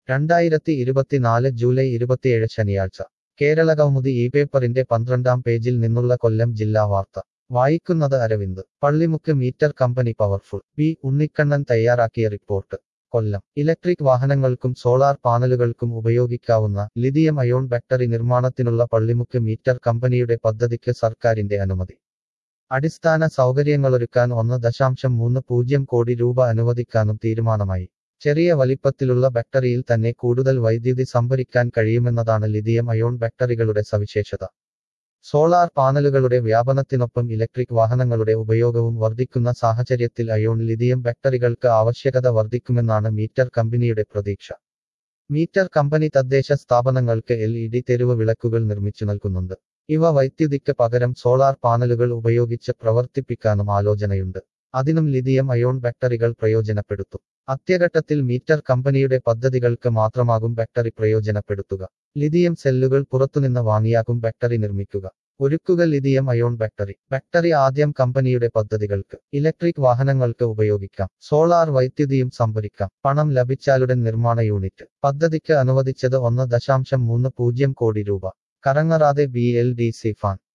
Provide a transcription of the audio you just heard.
രണ്ടായിരത്തി ഇരുപത്തിനാല് ജൂലൈ ഇരുപത്തിയേഴ് ശനിയാഴ്ച കേരള കൗമുദി ഈ പേപ്പറിന്റെ പന്ത്രണ്ടാം പേജിൽ നിന്നുള്ള കൊല്ലം ജില്ലാ വാർത്ത വായിക്കുന്നത് Aravind Pallimukku meter company powerful P Unnikannan തയ്യാറാക്കിയ റിപ്പോർട്ട് കൊല്ലം ഇലക്ട്രിക് വാഹനങ്ങൾക്കും സോളാർ പാനലുകൾക്കും ഉപയോഗിക്കാവുന്ന ലിഥിയം അയോൺ ബാറ്ററി നിർമ്മാണത്തിനുള്ള പള്ളിമുക്ക് മീറ്റർ കമ്പനിയുടെ പദ്ധതിക്ക് സർക്കാരിന്റെ അനുമതി അടിസ്ഥാന സൗകര്യങ്ങളൊരുക്കാൻ ഒന്ന് ദശാംശം മൂന്ന് പൂജ്യം കോടി രൂപ അനുവദിക്കാനും തീരുമാനമായി ചെറിയ വലിപ്പത്തിലുള്ള ബാറ്ററിയിൽ തന്നെ കൂടുതൽ വൈദ്യുതി സംഭരിക്കാൻ കഴിയുമെന്നതാണ് ലിഥിയം അയോൺ ബാറ്ററികളുടെ സവിശേഷത സോളാർ പാനലുകളുടെ വ്യാപനത്തിനൊപ്പം ഇലക്ട്രിക് വാഹനങ്ങളുടെ ഉപയോഗവും വർദ്ധിക്കുന്ന സാഹചര്യത്തിൽ അയോൺ ലിഥിയം ബാറ്ററികൾക്ക് ആവശ്യകത വർദ്ധിക്കുമെന്നാണ് മീറ്റർ കമ്പനിയുടെ പ്രതീക്ഷ മീറ്റർ കമ്പനി തദ്ദേശ സ്ഥാപനങ്ങൾക്ക് എൽ ഇ ഡി തെരുവ് വിളക്കുകൾ നിർമ്മിച്ചു നൽകുന്നുണ്ട് ഇവ വൈദ്യുതിക്ക് പകരം സോളാർ പാനലുകൾ ഉപയോഗിച്ച് പ്രവർത്തിപ്പിക്കാനും ആലോചനയുണ്ട് അതിനും ലിഥിയം അയോൺ ബാറ്ററികൾ പ്രയോജനപ്പെടുത്തും അത്യഘട്ടത്തിൽ മീറ്റർ കമ്പനിയുടെ പദ്ധതികൾക്ക് മാത്രമാകും ബാറ്ററി പ്രയോജനപ്പെടുത്തുക ലിഥിയം സെല്ലുകൾ പുറത്തുനിന്ന് വാങ്ങിയാകും ബാറ്ററി നിർമ്മിക്കുക ഒരുക്കുക ലിഥിയം അയോൺ ബാറ്ററി ബാറ്ററി ആദ്യം കമ്പനിയുടെ പദ്ധതികൾക്ക് ഇലക്ട്രിക് വാഹനങ്ങൾക്ക് ഉപയോഗിക്കാം സോളാർ വൈദ്യുതിയും സംഭരിക്കാം പണം ലഭിച്ചാലുടൻ നിർമ്മാണ യൂണിറ്റ് പദ്ധതിക്ക് അനുവദിച്ചത് ഒന്ന് ദശാംശം മൂന്ന് പൂജ്യം കോടി രൂപ കറങ്ങറാതെ B L D C fan